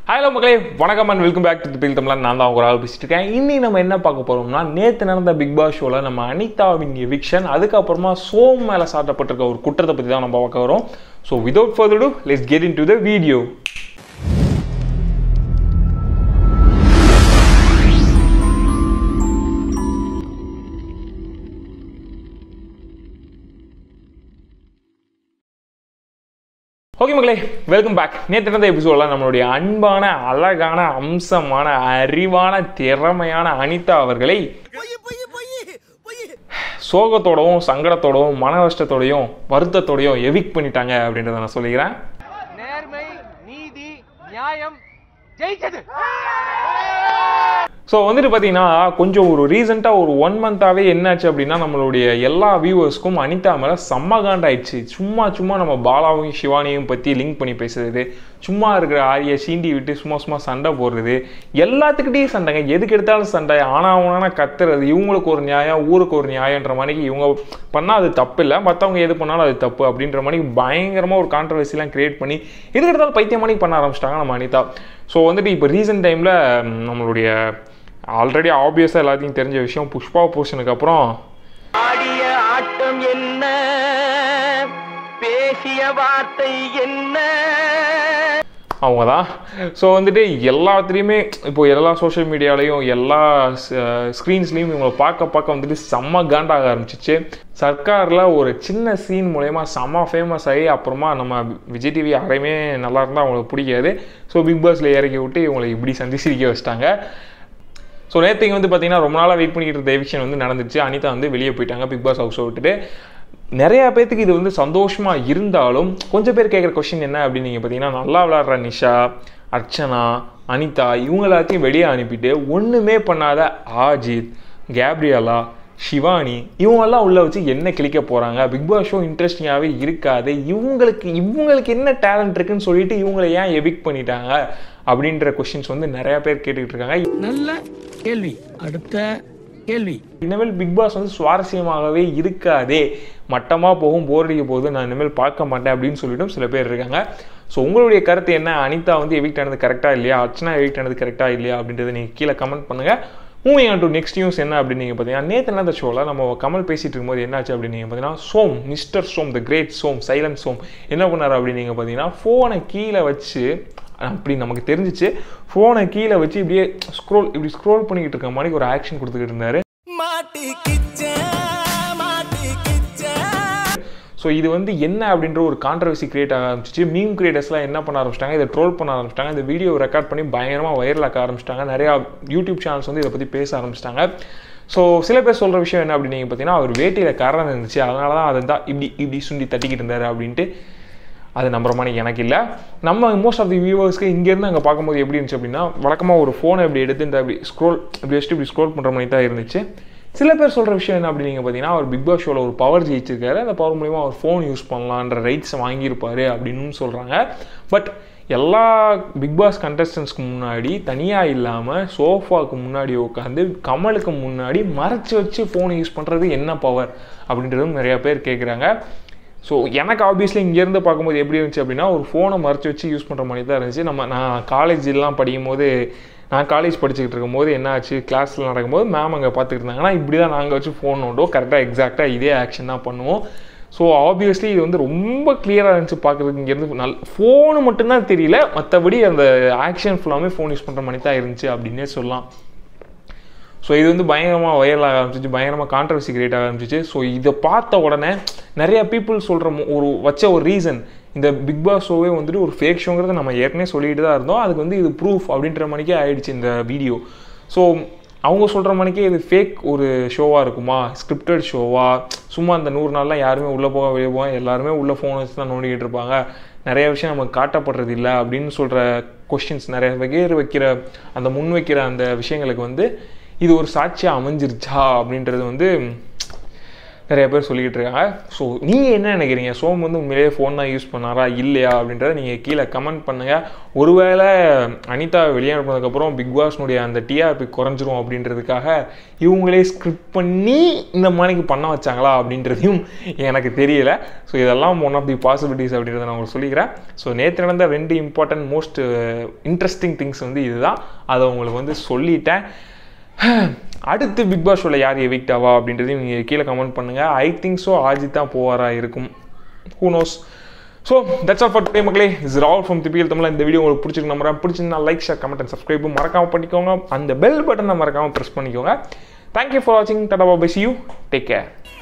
hello மக்களே வணக்கம் and welcome back to பில் தமிழ் நான் தான் ஒரு ஆள் பேசிட்டு இருக்கேன் இன்னி நம்ம என்ன பார்க்க போறோம்னா நேற்று நடந்த பிக் பாஸ் ஷோவில் நம்ம அனிதாவின் எவிக்ஷன் அதுக்கப்புறமா சோம் மேலே சாட்டப்பட்டிருக்க ஒரு குற்றத்தை பற்றி தான் நம்ம பார்க்க வரோம் so without further to let's get into the video okay மக்களே வெல்கம் பேக் நேற்று நடந்த எபிசோடில் நம்மளுடைய அன்பான அழகான அம்சமான அறிவான திறமையான அனிதா அவர்களை சோகத்தோடவும் சங்கடத்தோடவும் மன கஷ்டத்தோடையும் வருத்தத்தோடையும் எவிக் பண்ணிட்டாங்க அப்படின்றத நான் சொல்லிக்கிறேன் நேர்மை நீதி நியாயம் ஜெயிச்சது ஸோ வந்துட்டு பார்த்தீங்கன்னா கொஞ்சம் ஒரு ரீசெண்டாக ஒரு ஒன் மந்த்தாகவே என்னாச்சு அப்படின்னா நம்மளுடைய எல்லா வியூவர்ஸ்க்கும் அனிதா மேலே செம்ம காண்டாயிடுச்சு சும்மா சும்மா நம்ம பாலாவையும் சிவானியும் பற்றி லிங்க் பண்ணி பேசுறது சும்மா இருக்கிற ஆரியை சீண்டி விட்டு சும்மா சும்மா சண்டை போடுறது எல்லாத்துக்கிட்டையும் சண்டைங்க எதுக்கு எடுத்தாலும் சண்டை ஆனாவனா கத்துறது இவங்களுக்கு ஒரு நியாயம் ஊருக்கு ஒரு நியாயன்ற மாதிரி இவங்க பண்ணால் அது தப்பு இல்லை மற்றவங்க எது பண்ணாலும் அது தப்பு அப்படின்ற மாதிரி பயங்கரமாக ஒரு கான்ட்ரவர்சிலாம் கிரியேட் பண்ணி எதுக்கு எடுத்தாலும் பைத்தியம் மணிக்கு பண்ண ஆரம்பிச்சிட்டாங்க நம்ம அனிதா ஸோ வந்துட்டு இப்போ ரீசெண்ட் டைமில் நம்மளுடைய ஆல்ரெடி ஆப்வியஸாக எல்லாத்தையும் தெரிஞ்ச விஷயம் புஷ்பா போர்ஷனுக்கு அப்புறம் ஆடிய ஆட்டம் என்ன பேசிய வார்த்தை என்ன அவங்க தான் ஸோ வந்துட்டு எல்லாத்துலேயுமே இப்போ எல்லா சோஷியல் மீடியாலையும் எல்லா ஸ்க்ரீன்ஸ்லேயும் இவங்களை பார்க்க பார்க்க வந்துட்டு செம்ம காண்டாக ஆரம்பிச்சிச்சு சர்க்காரில் ஒரு சின்ன சீன் மூலயமா செம்ம ஃபேமஸ் ஆகி அப்புறமா நம்ம விஜய் டிவி யாரையுமே நல்லா இருந்தால் அவங்களுக்கு பிடிக்காது ஸோ பிக் பாஸில் இறக்கி விட்டு இவங்களை இப்படி சந்தி சிரிக்க வச்சிட்டாங்க ஸோ நேற்றுக்கு வந்து பார்த்தீங்கன்னா ரொம்ப நாளாக வெயிட் பண்ணிக்கிட்டு இருந்த எவிக்ஷன் வந்து நடந்துச்சு அனிதா வந்து வெளியே போயிட்டாங்க பிக் பாஸ் ஹவுஸை விட்டுட்டு நிறைய பேர்த்துக்கு இது வந்து சந்தோஷமாக இருந்தாலும் கொஞ்சம் பேர் கேட்குற கொஷின் என்ன அப்படின்னு நீங்கள் பார்த்தீங்கன்னா நல்லா விளாட்ற நிஷா அர்ச்சனா அனிதா இவங்க எல்லாத்தையும் வெளியே அனுப்பிட்டு ஒன்றுமே பண்ணாத ஆஜித் கேப்ரியலா சிவானி இவங்கெல்லாம் உள்ள வச்சு என்ன கிளிக்க போகிறாங்க பிக் பாஸ் ஷோ இன்ட்ரெஸ்டிங்காகவே இருக்காது இவங்களுக்கு இவங்களுக்கு என்ன டேலண்ட் இருக்குன்னு சொல்லிட்டு இவங்களை ஏன் எவிக் பண்ணிட்டாங்க அப்படின்ற கொஷின்ஸ் வந்து நிறைய பேர் கேட்டுக்கிட்டு இருக்காங்க நல்ல கேள்வி அடுத்த கேள்வி இனிமேல் பிக் பாஸ் வந்து சுவாரஸ்யமாகவே இருக்காதே மட்டமாக போகும் போர் அடிக்க போகுது நான் இனிமேல் பார்க்க மாட்டேன் அப்படின்னு சொல்லிட்டும் சில பேர் இருக்காங்க ஸோ உங்களுடைய கருத்து என்ன அனிதா வந்து எவிக்ட் ஆனது கரெக்டாக இல்லையா அர்ச்சனா எவிக்ட் ஆனது கரெக்டாக இல்லையா அப்படின்றத நீங்கள் கீழே கமெண்ட் பண்ணுங்கள் moving on to next news என்ன அப்படின்னு நீங்கள் பார்த்தீங்கன்னா நேற்று நடந்த ஷோவில் நம்ம கமல் பேசிட்டு இருக்கும்போது என்னாச்சு அப்படின்னு நீங்கள் பார்த்தீங்கன்னா Som mister Som the great Som silent Som என்ன பண்ணார் அப்படின்னு நீங்கள் பார்த்தீங்கன்னா ஃபோனை கீழே வச்சு அப்படி நமக்கு தெரிஞ்சிச்சு ஃபோனை கீழே வச்சு இப்படியே ஸ்க்ரோல் இப்படி ஸ்க்ரோல் பண்ணிக்கிட்டு இருக்க மாதிரி ஒரு ஆக்ஷன் கொடுத்துக்கிட்டு இருந்தாரு ஸோ இது வந்து என்ன அப்படின்ற ஒரு கான்ட்ரவர்சி கிரியேட் ஆக ஆரம்பிச்சிச்சு மீம் கிரியேட்டர்ஸ்லாம் என்ன பண்ண ஆரம்பிச்சிட்டாங்க இதை ட்ரோல் பண்ண ஆரம்பிச்சிட்டாங்க இந்த வீடியோ ரெக்கார்ட் பண்ணி பயங்கரமாக வைரல் ஆக்க ஆரம்பிச்சிட்டாங்க நிறையா யூடியூப் சேனல்ஸ் வந்து இதை பற்றி பேச ஆரம்பிச்சிட்டாங்க ஸோ சில பேர் சொல்கிற விஷயம் என்ன அப்படின்னு நீங்கள் பார்த்தீங்கன்னா அவர் வேட்டியில் காரணம் இருந்துச்சு அதனால தான் அதை தான் இப்படி இப்படி சுண்டி தட்டிக்கிட்டு இருந்தார் அப்படின்ட்டு அது நம்புற மாதிரி எனக்கு இல்லை நம்ம மோஸ்ட் ஆஃப் தி வியூவர்ஸ்க்கு இங்கேருந்து அங்கே பார்க்கும்போது எப்படி இருந்துச்சு அப்படின்னா வழக்கமாக ஒரு ஃபோனை இப்படி எடுத்து இந்த இப்படி ஸ்க்ரோல் இப்படி வச்சுட்டு இப்படி ஸ்க்ரோல் பண்ணுற மாதிரி தான் இருந்துச்சு சில பேர் சொல்கிற விஷயம் என்ன அப்படின்னு நீங்கள் பார்த்தீங்கன்னா அவர் பிக் பாஸ் ஷோவில் ஒரு பவர் ஜெயிச்சிருக்காரு அந்த பவர் மூலிமா அவர் ஃபோன் யூஸ் பண்ணலான்ற ரைட்ஸை வாங்கியிருப்பாரு அப்படின்னு சொல்கிறாங்க பட் எல்லா பிக் பாஸ் கண்டஸ்டன்ஸ்க்கு முன்னாடி தனியாக இல்லாமல் சோஃபாவுக்கு முன்னாடி உட்காந்து கமலுக்கு முன்னாடி மறைச்சி வச்சு ஃபோன் யூஸ் பண்ணுறது என்ன பவர் அப்படின்றதும் நிறையா பேர் கேட்குறாங்க ஸோ எனக்கு ஆப்வியஸ்லி இங்கேருந்து பார்க்கும்போது எப்படி இருந்துச்சு அப்படின்னா ஒரு ஃபோனை மறைச்சி வச்சு யூஸ் பண்ணுற மாதிரி தான் இருந்துச்சு நம்ம நான் காலேஜெலாம் படிக்கும் போது நான் காலேஜ் படிச்சுக்கிட்டு இருக்கும்போது என்ன ஆச்சு கிளாஸில் நடக்கும்போது மேம் அங்கே பார்த்துக்கிட்டு இருந்தாங்கன்னா இப்படி தான் நாங்கள் வச்சு ஃபோன் நோண்டோம் கரெக்டாக எக்ஸாக்டாக இதே ஆக்ஷன் தான் பண்ணுவோம் ஸோ ஆப்வியஸ்லி இது வந்து ரொம்ப கிளியராக இருந்துச்சு பார்க்குறதுக்கு இங்கேருந்து நல் ஃபோனு மட்டும்தான் தெரியல மற்றபடி அந்த ஆக்ஷன் ஃபுல்லாமே ஃபோன் யூஸ் பண்ணுற மாதிரி தான் இருந்துச்சு அப்படின்னே சொல்லலாம் ஸோ இது வந்து பயங்கரமாக வைரல் ஆக ஆரம்பிச்சிச்சு பயங்கரமாக கான்ட்ரவர்சி கிரியேட் ஆக ஆரம்பிச்சிச்சு ஸோ இதை பார்த்த உடனே நிறைய பீப்புள் சொல்கிற ஒரு வச்ச ஒரு ரீசன் இந்த பிக் பாஸ் ஷோவே வந்துட்டு ஒரு ஃபேக் ஷோங்கிறத நம்ம ஏற்கனவே சொல்லிட்டு தான் இருந்தோம் அதுக்கு வந்து இது ப்ரூஃப் அப்படின்ற மணிக்கே ஆயிடுச்சு இந்த வீடியோ ஸோ அவங்க சொல்கிற மணிக்கே இது ஃபேக் ஒரு ஷோவாக இருக்குமா ஸ்கிரிப்டட் ஷோவா சும்மா அந்த நூறு நாள்லாம் யாருமே உள்ளே போக வெளியே போக எல்லாருமே உள்ளே ஃபோன் வச்சு தான் நோண்டிக்கிட்டு இருப்பாங்க நிறைய விஷயம் நமக்கு காட்டப்படுறது இல்லை அப்படின்னு சொல்கிற கொஷின்ஸ் நிறைய வகையர் வைக்கிற அந்த முன் வைக்கிற அந்த விஷயங்களுக்கு வந்து இது ஒரு சாட்சியாக அமைஞ்சிருச்சா அப்படின்றது வந்து நிறைய பேர் சொல்லிக்கிட்டு இருக்காங்க ஸோ நீங்கள் என்ன நினைக்கிறீங்க சோம் வந்து உண்மையிலேயே ஃபோன் தான் யூஸ் பண்ணாரா இல்லையா அப்படின்றத நீங்கள் கீழே கமெண்ட் பண்ணுங்கள் ஒருவேளை அனிதா வெளியானதுக்கப்புறம் பிக் பாஸ்னுடைய அந்த டிஆர்பி குறைஞ்சிரும் அப்படின்றதுக்காக இவங்களே ஸ்கிரிப்ட் பண்ணி இந்த மாதிரிக்கு பண்ண வச்சாங்களா அப்படின்றதையும் எனக்கு தெரியல ஸோ இதெல்லாம் ஒன் ஆஃப் தி பாசிபிலிட்டிஸ் அப்படின்றத நான் உங்களுக்கு சொல்லிக்கிறேன் ஸோ நேற்று நடந்த ரெண்டு இம்பார்ட்டன்ட் மோஸ்ட் இன்ட்ரெஸ்டிங் திங்ஸ் வந்து இதுதான் அதை உங்களுக்கு வந்து சொல்லிட்டேன் அடுத்து பிக் பாஸ் ஷோவில் யார் எவிக்ட் ஆவா அப்படின்றதையும் நீங்கள் கீழே கமெண்ட் பண்ணுங்கள் ஐ திங்க் ஸோ ஆஜித் தான் போவாரா இருக்கும் who knows so that's all for today மக்களே is Raval from TPL Tamil இந்த வீடியோ உங்களுக்கு பிடிச்சிருக்கு நம்புறேன் பிடிச்சிருந்தா லைக் ஷேர் கமெண்ட் அண்ட் சப்ஸ்கிரைபும் மறக்காம பண்ணிக்கோங்க அந்த பெல் பட்டனை மறக்காம ப்ரெஸ் பண்ணிக்கோங்க தேங்க்யூ ஃபார் வாட்சிங் tata bye bye see you take care